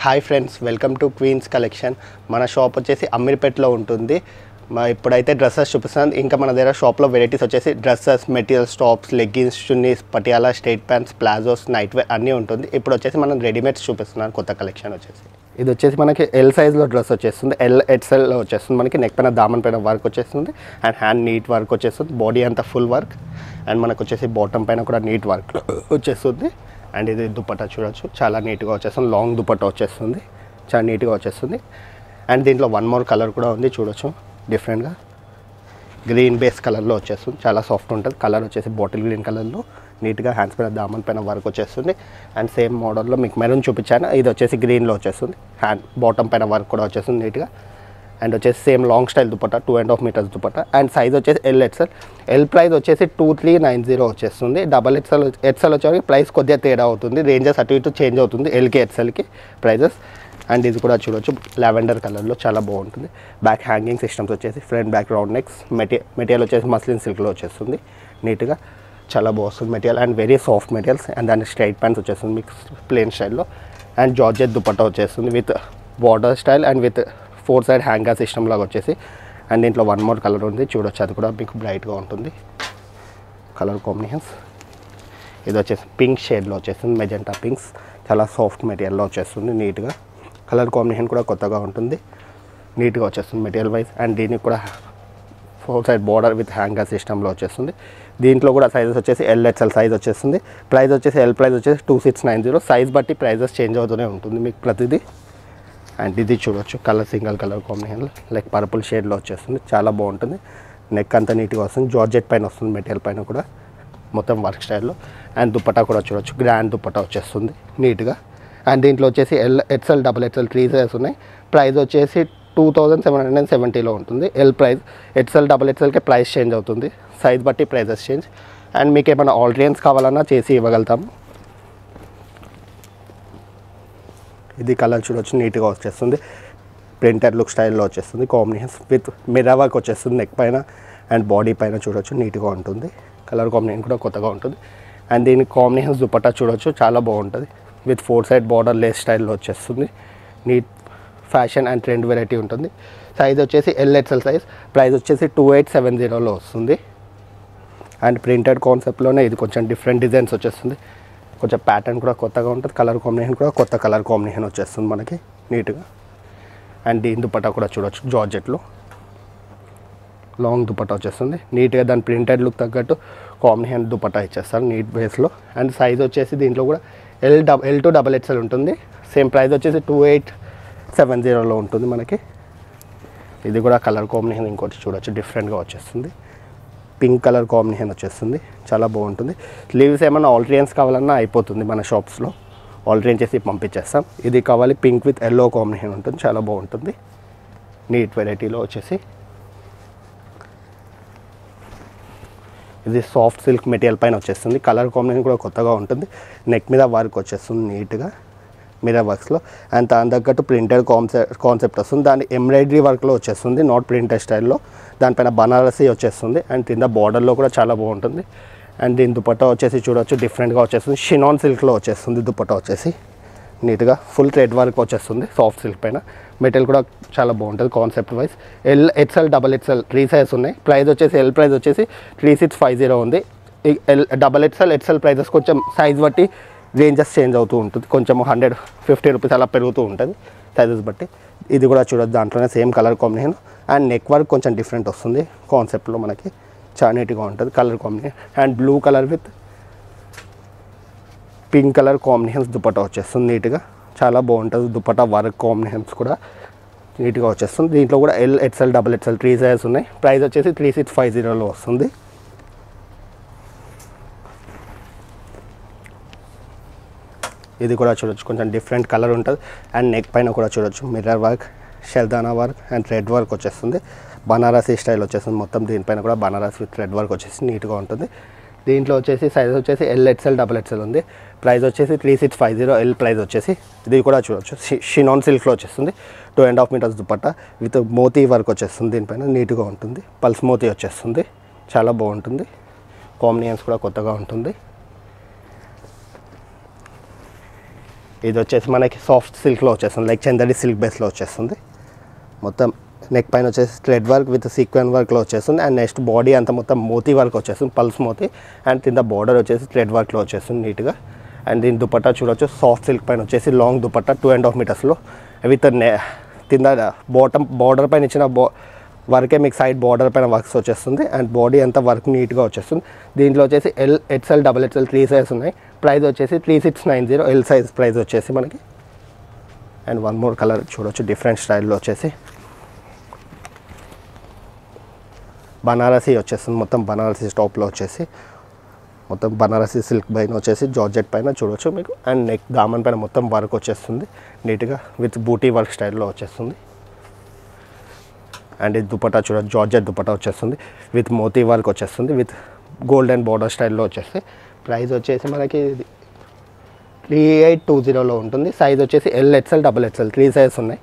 hi friends welcome to Queens Collection మన shop వచ్చేసి అమీర్పేట్లో ఉంటుంది మా ఇప్పుడైతే డ్రెస్సెస్ చూపిస్తున్నాను ఇంకా మన దగ్గర షాప్లో వెరైటీస్ వచ్చేసి dresses materials tops leggings chunnis Patiala straight pants palazzos night wear అన్నీ ఉంటుంది ఇప్పుడు వచ్చేసి మనం రెడీమేడ్స్ చూపిస్తున్నాను కొత్త కలెక్షన్ వచ్చేసి ఇది వచ్చేసి మనకి ఎల్ సైజ్లో డ్రెస్ వచ్చేస్తుంది ఎల్ ఎక్స్ఎల్లో వచ్చేస్తుంది మనకి నెక్ పైన దామన్ పైన వర్క్ వచ్చేస్తుంది అండ్ హ్యాండ్ నీట్ వర్క్ వచ్చేస్తుంది బాడీ అంతా ఫుల్ వర్క్ అండ్ మనకు వచ్చేసి బాటమ్ పైన కూడా నీట్ వర్క్ వచ్చేస్తుంది అండ్ ఇది దుపట్టా చూడొచ్చు చాలా నీట్గా వచ్చేస్తుంది లాంగ్ దుపట్టా వచ్చేస్తుంది చాలా నీట్గా వచ్చేస్తుంది అండ్ దీంట్లో వన్ మోర్ కలర్ కూడా ఉంది చూడొచ్చు డిఫరెంట్గా గ్రీన్ బేస్ కలర్లో వచ్చేస్తుంది చాలా సాఫ్ట్ ఉంటుంది కలర్ వచ్చేసి బాటిల్ గ్రీన్ కలర్లో నీట్గా హ్యాండ్స్ పైన దామన్ పైన వర్క్ వచ్చేస్తుంది అండ్ సేమ్ మోడల్లో మీకు మెరూన్ చూపించాను ఇది వచ్చేసి గ్రీన్లో వచ్చేస్తుంది హ్యాండ్ బాటమ్ పైన వర్క్ కూడా వచ్చేస్తుంది నీట్గా అండ్ వచ్చేసి same long style dupatta two and half meters dupatta and size వచ్చేసి ఎల్ ఎక్సెల్ ఎల్ ప్రైస్ వచ్చేసి టూ త్రీ నైన్ జీరో వచ్చేస్తుంది డబల్ ఎక్సెల్ ఎక్సెల్ వచ్చేసరికి ప్రైస్ కొద్దిగా తేడా అవుతుంది రేంజెస్ అటు ఇటు చేంజ్ అవుతుంది ఎల్కి ఎక్సెల్కి ప్రైజెస్ అండ్ ఇది కూడా చూడొచ్చు లావెండర్ కలర్లో చాలా బాగుంటుంది బ్యాక్ హ్యాంగింగ్ సిస్టమ్స్ వచ్చేసి ఫ్రంట్ బ్యాక్ రౌండ్ నెక్స్ మెటీ మెటీరియల్ వచ్చేసి మస్లిన్ సిల్క్లో వచ్చేస్తుంది నీట్గా చాలా బాగుంటుంది material and very soft materials and దాని స్ట్రైట్ ప్యాంట్స్ వచ్చేస్తుంది మీకు ప్లేన్ స్టైల్లో అండ్ జార్జెట్ దుపట్టా వచ్చేస్తుంది with border style and with four side hanger system లాగా వచ్చేసి అండ్ దీంట్లో వన్ మోర్ కలర్ ఉంది చూడొచ్చు అది కూడా మీకు బ్రైట్గా ఉంటుంది కలర్ కాంబినేషన్స్ ఇది వచ్చేసి పింక్ షేడ్లో వచ్చేస్తుంది మెజెంటా పింక్స్ చాలా సాఫ్ట్ మెటీరియల్లో వచ్చేస్తుంది నీట్గా కలర్ కాంబినేషన్ కూడా కొత్తగా ఉంటుంది నీట్గా వచ్చేస్తుంది మెటీరియల్ వైజ్ అండ్ దీనికి కూడా four side border with hanger సిస్టంలో వచ్చేస్తుంది దీంట్లో కూడా సైజెస్ వచ్చేసి ఎల్ ఎక్స్ఎల్ సైజ్ వచ్చేస్తుంది ప్రైస్ వచ్చేసి ఎల్ ప్రైస్ వచ్చేసి two six nine zero size బట్టి ప్రైజెస్ చేంజ్ అవుతూనే ఉంటుంది మీకు ప్రతిదీ అండ్ ఇది చూడొచ్చు colour single colour combination like purple షేడ్లో వచ్చేస్తుంది చాలా బాగుంటుంది నెక్ అంతా నీట్గా వస్తుంది జార్జెట్ పైన వస్తుంది మెటీరియల్ పైన కూడా మొత్తం వర్క్ స్టైల్లో అండ్ దుపట్టా కూడా చూడొచ్చు గ్రాండ్ దుపట్టా వచ్చేస్తుంది నీట్గా అండ్ దీంట్లో వచ్చేసి L XL double XL three sizes ఉన్నాయి ప్రైస్ వచ్చేసి two thousand seven hundred and సెవెంటీలో ఉంటుంది ఎల్ ప్రైస్ ఎక్స్ఎల్ డబుల్ ఎక్స్ఎల్కి ప్రైస్ చేంజ్ అవుతుంది సైజ్ బట్టి ప్రైజెస్ చేంజ్ అండ్ మీకు ఏమైనా ఆల్టరియన్స్ కావాలన్నా చేసి ఇవ్వగలుగుతాము ఇది కలర్ చూడొచ్చు నీట్గా వచ్చేస్తుంది ప్రింటర్ లుక్ స్టైల్లో వచ్చేస్తుంది కాంబినేషన్స్ విత్ మిర్రర్ వర్క్ వచ్చేస్తుంది నెక్ పైన అండ్ బాడీ పైన చూడొచ్చు నీట్గా ఉంటుంది కలర్ కాంబినేషన్ కూడా కొత్తగా ఉంటుంది అండ్ దీని కాంబినేషన్స్ దుపట్టా చూడొచ్చు చాలా బాగుంటుంది with four side border lace స్టైల్లో వచ్చేస్తుంది neat fashion and trend variety ఉంటుంది సైజ్ వచ్చేసి ఎల్ ఎక్స్ఎల్ సైజ్ ప్రైస్ వచ్చేసి టూ ఎయిట్ సెవెన్ జీరోలో వస్తుంది అండ్ ప్రింటెడ్ కాన్సెప్ట్లోనే ఇది కొంచెం డిఫరెంట్ డిజైన్స్ వచ్చేస్తుంది కొంచెం ప్యాటర్న్ కూడా కొత్తగా ఉంటుంది కలర్ కాంబినేషన్ కూడా కొత్త కలర్ కాంబినేషన్ వచ్చేస్తుంది మనకి నీట్గా అండ్ దీని దుపట్టా కూడా చూడొచ్చు జార్జెట్లో లాంగ్ దుపట్టా వచ్చేస్తుంది నీట్గా దాని ప్రింటెడ్ లుక్ తగ్గట్టు కాంబినేషన్ దుపట్టా ఇచ్చేస్తారు నీట్ బేస్లో అండ్ సైజ్ వచ్చేసి దీంట్లో కూడా ఎల్ డబ్ ఎల్ టు డబల్ ఎక్స్ఎల్ ఉంటుంది సేమ్ ప్రైస్ వచ్చేసి టూ ఎయిట్ సెవెన్ జీరోలో ఉంటుంది మనకి ఇది కూడా కలర్ కాంబినేషన్ ఇంకోటి చూడొచ్చు డిఫరెంట్గా వచ్చేస్తుంది పింక్ కలర్ కాంబినేషన్ వచ్చేస్తుంది చాలా బాగుంటుంది లీవ్స్ ఏమైనా ఆల్టరియన్స్ కావాలన్నా అయిపోతుంది మన షాప్స్లో ఆల్టరియన్ చేసి పంపించేస్తాం ఇది కావాలి పింక్ విత్ ఎల్లో కాంబినేషన్ ఉంటుంది చాలా బాగుంటుంది నీట్ వెరైటీలో వచ్చేసి ఇది సాఫ్ట్ సిల్క్ మెటీరియల్ పైన వచ్చేస్తుంది కలర్ కాంబినేషన్ కూడా కొత్తగా ఉంటుంది నెక్ మీద వర్క్ వచ్చేస్తుంది నీట్గా మిర్రర్ వర్క్స్లో అండ్ దాని తగ్గట్టు ప్రింటెడ్ కాన్సెప్ట్ కాన్సెప్ట్ వస్తుంది దాని ఎంబ్రాయిడరీ వర్క్లో వచ్చేస్తుంది నాట్ ప్రింటెడ్ స్టైల్లో దానిపైన బనారసీ వచ్చేస్తుంది అండ్ కింద బార్డర్లో కూడా చాలా బాగుంటుంది అండ్ దీని దుపట్టా వచ్చేసి చూడొచ్చు డిఫరెంట్గా వచ్చేస్తుంది షినాన్ సిల్క్లో వచ్చేస్తుంది దుపట్టా వచ్చేసి నీట్గా ఫుల్ థ్రెడ్ వర్క్ వచ్చేస్తుంది సాఫ్ట్ సిల్క్ పైన మెటీరియల్ కూడా చాలా బాగుంటుంది concept wise L XL double XL three size ఉన్నాయి ప్రైస్ వచ్చేసి ఎల్ ప్రైస్ వచ్చేసి త్రీ సిక్స్ ఫైవ్ జీరో ఉంది ఈ L double XL XL prices కొంచెం సైజ్ బట్టి రేంజెస్ చేంజ్ అవుతూ ఉంటుంది కొంచెం హండ్రెడ్ ఫిఫ్టీ రూపీస్ అలా పెరుగుతూ ఉంటుంది సైజెస్ బట్టి ఇది కూడా చూడొచ్చు దాంట్లోనే same colour combination and neck work కొంచెం డిఫరెంట్ వస్తుంది కాన్సెప్ట్లో మనకి చాలా నీట్గా ఉంటుంది colour combination and blue colour with pink colour combinations dupatta వచ్చేస్తుంది నీట్గా చాలా బాగుంటుంది దుపట్టా వర్క్ కాంబినేషన్స్ కూడా నీట్గా వచ్చేస్తుంది దీంట్లో కూడా L XL double XL three sizes ఉన్నాయి ప్రైస్ వచ్చేసి త్రీ సిక్స్ ఫైవ్ జీరోలో వస్తుంది ఇది కూడా చూడొచ్చు కొంచెం డిఫరెంట్ కలర్ ఉంటుంది అండ్ నెక్ పైన కూడా చూడొచ్చు మిర్రర్ వర్క్ షెల్దానా వర్క్ అండ్ థ్రెడ్ వర్క్ వచ్చేస్తుంది బనారసీ స్టైల్ వచ్చేస్తుంది మొత్తం దీనిపైన కూడా బనారస్ విత్ థ్రెడ్ వర్క్ వచ్చేసి నీట్గా ఉంటుంది దీంట్లో వచ్చేసి సైజ్ వచ్చేసి ఎల్ ఎక్స్ఎల్ డబల్ ఎక్స్ఎల్ ఉంది ప్రైస్ వచ్చేసి three six five zero L price వచ్చేసి ఇది కూడా చూడొచ్చు షినాన్ సిల్క్లో వచ్చేస్తుంది two and half meters dupatta with moti work వచ్చేస్తుంది దీనిపైన నీట్గా ఉంటుంది పల్స్ మోతీ వచ్చేస్తుంది చాలా బాగుంటుంది కాంబినేషన్స్ కూడా కొత్తగా ఉంటుంది ఇది వచ్చేసి మనకి సాఫ్ట్ సిల్క్లో వచ్చేస్తుంది లైక్ చందడి సిల్క్ బేస్లో వచ్చేస్తుంది మొత్తం నెక్ పైన వచ్చేసి థ్రెడ్ వర్క్ విత్ సీక్వెన్ వర్క్లో వచ్చేస్తుంది అండ్ నెక్స్ట్ బాడీ అంతా మొత్తం మోతీ వర్క్ వచ్చేస్తుంది పల్స్ మోతీ అండ్ కింద బార్డర్ వచ్చేసి థ్రెడ్ వర్క్లో వచ్చేస్తుంది నీట్గా అండ్ దీని దుపట్టా చూడొచ్చు సాఫ్ట్ సిల్క్ పైన వచ్చేసి long dupatta two and half మీటర్స్లో విత్ నే కింద బాటమ్ బార్డర్ పైన ఇచ్చిన బా వర్కే మీకు సైడ్ బార్డర్ పైన వర్క్స్ వచ్చేస్తుంది అండ్ బాడీ అంతా వర్క్ నీట్గా వచ్చేస్తుంది దీంట్లో వచ్చేసి L XL double XL three size ఉన్నాయి ప్రైస్ వచ్చేసి three six nine zero L size price వచ్చేసి మనకి అండ్ వన్ మోర్ కలర్ చూడొచ్చు డిఫరెంట్ స్టైల్లో వచ్చేసి బనారసీ వచ్చేస్తుంది మొత్తం బనారసీ స్టాప్లో వచ్చేసి మొత్తం బనారసీ సిల్క్ పైన వచ్చేసి జార్జెట్ పైన చూడొచ్చు మీకు అండ్ నెక్ దామన్ పైన మొత్తం వర్క్ వచ్చేస్తుంది నీట్గా విత్ బూటీ వర్క్ స్టైల్లో వచ్చేస్తుంది అండ్ ఇది దుపట్టా చూడొచ్చు జార్జెట్ దుపట్టా వచ్చేస్తుంది విత్ మోతీ వర్క్ వచ్చేస్తుంది విత్ గోల్డెన్ బార్డర్ స్టైల్లో వచ్చేసి ప్రైస్ వచ్చేసి మనకి త్రీ ఎయిట్ టూ జీరోలో ఉంటుంది సైజ్ వచ్చేసి L XL double XL three size ఉన్నాయి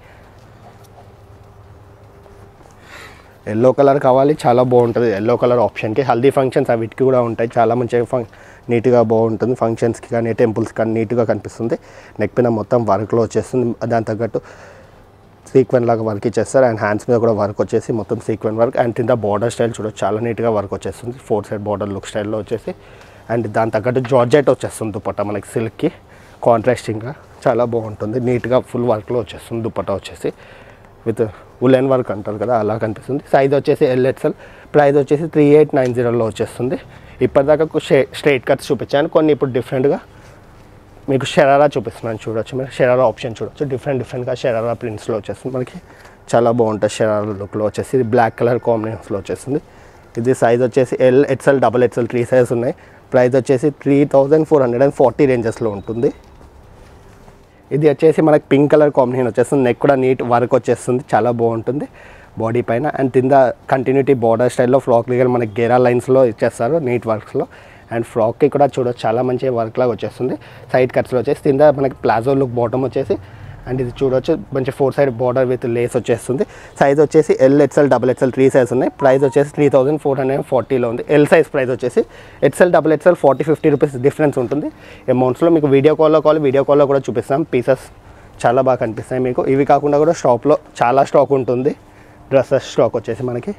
ఎల్లో కలర్ కావాలి చాలా బాగుంటుంది ఎల్లో కలర్ ఆప్షన్కి హల్దీ ఫంక్షన్స్ వీటికి కూడా ఉంటాయి చాలా మంచిగా ఫంక్ నీట్గా బాగుంటుంది ఫంక్షన్స్కి కానీ టెంపుల్స్కి కానీ నీట్గా కనిపిస్తుంది నెక్ పైన మొత్తం వర్క్లో వచ్చేస్తుంది దాని తగ్గట్టు సీక్వెన్ లాగా వర్క్ ఇచ్చేస్తారు అండ్ హ్యాండ్స్ మీద కూడా వర్క్ వచ్చేసి మొత్తం సీక్వెన్ వర్క్ అండ్ కింద బార్డర్ స్టైల్ చూడొచ్చు చాలా నీట్గా వర్క్ వచ్చేస్తుంది ఫోర్ సైడ్ బార్డర్ లుక్ స్టైల్లో వచ్చేసి అండ్ దాని తగ్గట్టు జార్జెట్ వచ్చేస్తుంది దుపట్టా మనకి సిల్క్కి కాంట్రాస్టింగ్గా చాలా బాగుంటుంది నీట్గా ఫుల్ వర్క్లో వచ్చేస్తుంది దుపట్టా వచ్చేసి విత్ ఉలెన్ వర్క్ అంటారు కదా అలా కనిపిస్తుంది సైజ్ వచ్చేసి ఎల్ఎక్స్ఎల్ ప్రైస్ వచ్చేసి త్రీ ఎయిట్ నైన్ జీరోలో వచ్చేస్తుంది ఇప్పటిదాకా స్ట్రైట్ కట్స్ చూపించాను కొన్ని ఇప్పుడు డిఫరెంట్గా మీకు షరారా చూపిస్తున్నాను చూడొచ్చు మీరు షరారా ఆప్షన్ చూడొచ్చు డిఫరెంట్ డిఫరెంట్గా షరారా ప్రింట్స్లో వచ్చేస్తుంది మనకి చాలా బాగుంటుంది షరారా లుక్లో వచ్చేసి ఇది బ్లాక్ కలర్ కాంబినేషన్స్లో వచ్చేస్తుంది ఇది సైజ్ వచ్చేసి L XL double XL three size ఉన్నాయి ప్రైస్ వచ్చేసి three thousand four hundred and forty రేంజెస్లో ఉంటుంది ఇది వచ్చేసి మనకి పింక్ కలర్ కాంబినేషన్ వచ్చేస్తుంది నెక్ కూడా నీట్ వర్క్ వచ్చేస్తుంది చాలా బాగుంటుంది బాడీ పైన అండ్ కింద కంటిన్యూటీ బార్డర్ స్టైల్లో ఫ్రాక్ దగ్గర మనకి గేరా లైన్స్లో ఇచ్చేస్తారు నీట్ వర్క్స్లో అండ్ ఫ్రాక్కి కూడా చూడొచ్చు చాలా మంచి వర్క్ లాగా వచ్చేస్తుంది సైడ్ కట్స్లో వచ్చేసి కింద మనకి ప్లాజో లుక్ బాటమ్ వచ్చేసి అండ్ ఇది చూడొచ్చు మంచి four side border with lace వచ్చేస్తుంది సైజ్ వచ్చేసి L XL double XL three size ఉన్నాయి ప్రైస్ వచ్చేసి త్రీ థౌసండ్ ఫోర్ హండ్రెడ్ ఫార్టీలో ఉంది ఎల్ సైజ్ ప్రైస్ వచ్చేసి XL double XL forty fifty rupees difference ఉంటుంది అమౌంట్స్లో మీకు వీడియో కాల్లో కాల్ వీడియో కాల్లో కూడా చూపిస్తాం పీసెస్ చాలా బాగా కనిపిస్తాయి మీకు ఇవి కాకుండా కూడా స్టాప్లో చాలా స్టాక్ ఉంటుంది డ్రెస్సెస్ స్టాక్ వచ్చేసి మనకి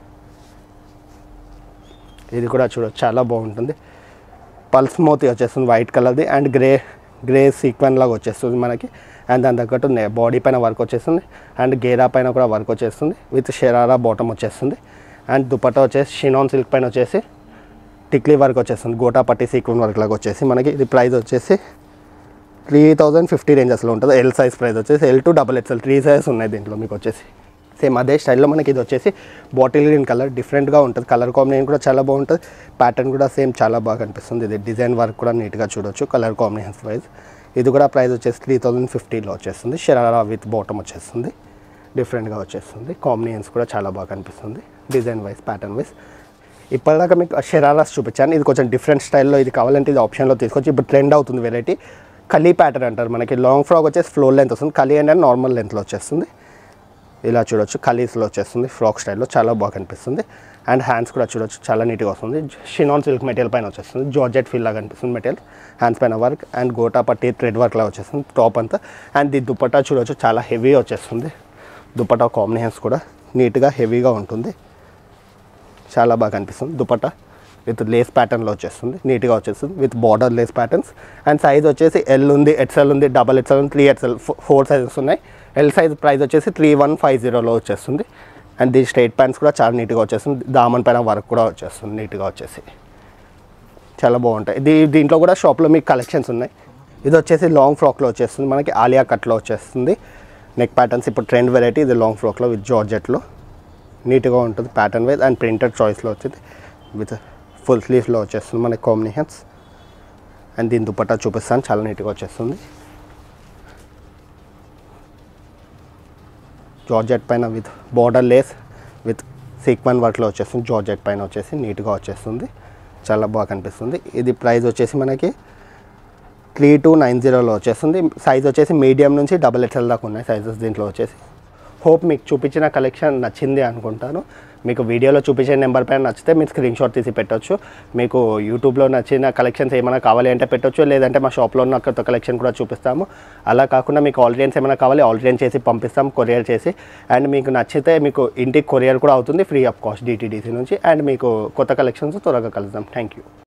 ఇది కూడా చూడొచ్చు చాలా బాగుంటుంది పల్స్ మోతి వచ్చేస్తుంది వైట్ కలర్ది అండ్ గ్రే గ్రే సీక్వెన్ లాగా వచ్చేస్తుంది మనకి అండ్ దాని తగ్గట్టు బాడీ పైన వర్క్ వచ్చేస్తుంది అండ్ గేరా పైన కూడా వర్క్ వచ్చేస్తుంది విత్ షెరారా బాటమ్ వచ్చేస్తుంది అండ్ దుపట్టా వచ్చేసి షినాన్ సిల్క్ పైన వచ్చేసి టిక్లీ వర్క్ వచ్చేస్తుంది గోటా పట్టి సీక్వెన్ వర్క్ లాగా వచ్చేసి మనకి ఇది ప్రైస్ వచ్చేసి త్రీ థౌజండ్ ఫిఫ్టీ రేంజెస్లో ఉంటుంది ఎల్ సైజ్ ప్రైస్ వచ్చేసి L to double XL three size ఉన్నాయి దీంట్లో మీకు వచ్చేసి సేమ్ అదే స్టైల్లో మనకి ఇది వచ్చేసి బాటిల్ గ్రీన్ కలర్ డిఫరెంట్గా ఉంటుంది కలర్ కాంబినేషన్ కూడా చాలా బాగుంటుంది ప్యాటర్న్ కూడా సేమ్ చాలా బాగా కనిపిస్తుంది ఇది డిజైన్ వర్క్ కూడా నీట్గా చూడొచ్చు కలర్ కాంబినేషన్స్ వైజ్ ఇది కూడా ప్రైస్ వచ్చేసి త్రీ థౌజండ్ ఫిఫ్టీలో వచ్చేస్తుంది షరారా విత్ బాటమ్ వచ్చేస్తుంది డిఫరెంట్గా వచ్చేస్తుంది కాంబినేషన్స్ కూడా చాలా బాగా కనిపిస్తుంది డిజైన్ వైజ్ ప్యాటర్న్ వైజ్ ఇప్పటిదాకా మీకు షెరారాస్ చూపించాను ఇది కొంచెం డిఫరెంట్ స్టైల్లో ఇది కావాలంటే ఇది ఆప్షన్లో తీసుకొచ్చి ఇప్పుడు ట్రెండ్ అవుతుంది వెరైటీ కలీ ప్యాటర్న్ అంటారు మనకి లాంగ్ ఫ్రాక్ వచ్చేసి ఫ్లోర్ లెంత్ వస్తుంది కలీ అంటే నార్మల్ లెంత్లో వచ్చేస్తుంది ఇలా చూడొచ్చు కలీస్లో వచ్చేస్తుంది ఫ్రాక్ స్టైల్లో చాలా బాగా కనిపిస్తుంది అండ్ హ్యాండ్స్ కూడా చూడొచ్చు చాలా నీట్గా వస్తుంది షినాన్ సిల్క్ మెటీరియల్ పైన వచ్చేస్తుంది జార్జెట్ ఫీల్ లాగా కనిపిస్తుంది మెటీరియల్ హ్యాండ్స్ పైన work and gota patti thread work లాగా వచ్చేస్తుంది టాప్ అంతా అండ్ ఈ దుపట్టా చూడొచ్చు చాలా హెవీ వచ్చేస్తుంది దుపట్టా కాంబినేషన్స్ కూడా నీట్గా హెవీగా ఉంటుంది చాలా బాగా కనిపిస్తుంది దుపట్టా విత్ లేస్ ప్యాటర్న్లో వచ్చేస్తుంది నీట్గా వచ్చేస్తుంది with border lace patterns and size వచ్చేసి ఎల్ ఉంది ఎక్స్ఎల్ ఉంది డబల్ ఎక్స్ఎల్ ఉంది త్రీ ఎక్స్ఎల్ ఫోర్ సైజెస్ ఉన్నాయి ఎల్ సైజ్ ప్రైస్ వచ్చేసి త్రీ వన్ ఫైవ్ జీరోలో వచ్చేస్తుంది అండ్ దీని స్ట్రైట్ ప్యాంట్స్ కూడా చాలా నీట్గా వచ్చేస్తుంది దామన్ పైన వర్క్ కూడా వచ్చేస్తుంది నీట్గా వచ్చేసి చాలా బాగుంటాయి దీ దీంట్లో కూడా షాప్లో మీకు కలెక్షన్స్ ఉన్నాయి ఇది వచ్చేసి లాంగ్ ఫ్రాక్లో వచ్చేస్తుంది మనకి ఆలియా కట్లో వచ్చేస్తుంది నెక్ ప్యాటర్న్స్ ఇప్పుడు ట్రెండ్ వెరైటీ ఇది లాంగ్ ఫ్రాక్లో విత్ జార్జెట్లో నీట్గా ఉంటుంది ప్యాటర్న్ వైజ్ అండ్ ప్రింటెడ్ చాయిస్లో వచ్చింది విత్ ఫుల్ స్లీవ్స్లో వచ్చేస్తుంది మనకి కాంబినేషన్స్ అండ్ దీని దుపట్టా చూపిస్తాను చాలా నీట్గా వచ్చేస్తుంది జార్జెట్ పైన with border lace with sequin వర్క్లో వచ్చేస్తుంది జార్జెట్ పైన వచ్చేసి నీట్గా వచ్చేస్తుంది చాలా బాగా కనిపిస్తుంది ఇది ప్రైస్ వచ్చేసి మనకి త్రీ టూ నైన్ జీరోలో వచ్చేస్తుంది సైజ్ వచ్చేసి మీడియం నుంచి డబల్ ఎక్స్ఎల్ దాకా ఉన్నాయి సైజెస్ దీంట్లో వచ్చేసి హోప్ మీకు చూపించిన కలెక్షన్ నచ్చింది అనుకుంటాను మీకు వీడియోలో చూపించే నెంబర్ పైన నచ్చితే మీరు స్క్రీన్ షాట్ తీసి పెట్టొచ్చు మీకు యూట్యూబ్లో నచ్చిన కలెక్షన్స్ ఏమైనా కావాలి అంటే పెట్టొచ్చు లేదంటే మా షాప్లో ఉన్న కొత్త కలెక్షన్ కూడా చూపిస్తాము అలా కాకుండా మీకు ఆల్రెడీన్స్ ఏమైనా కావాలి ఆల్రెడీ చేసి పంపిస్తాం కొరియర్ చేసి అండ్ మీకు నచ్చితే మీకు ఇంటికి కొరియర్ కూడా అవుతుంది ఫ్రీ ఆఫ్ కాస్ట్ డిటీడీసీ నుంచి అండ్ మీకు కొత్త కలెక్షన్స్ త్వరగా కలుద్దాం థ్యాంక్ యూ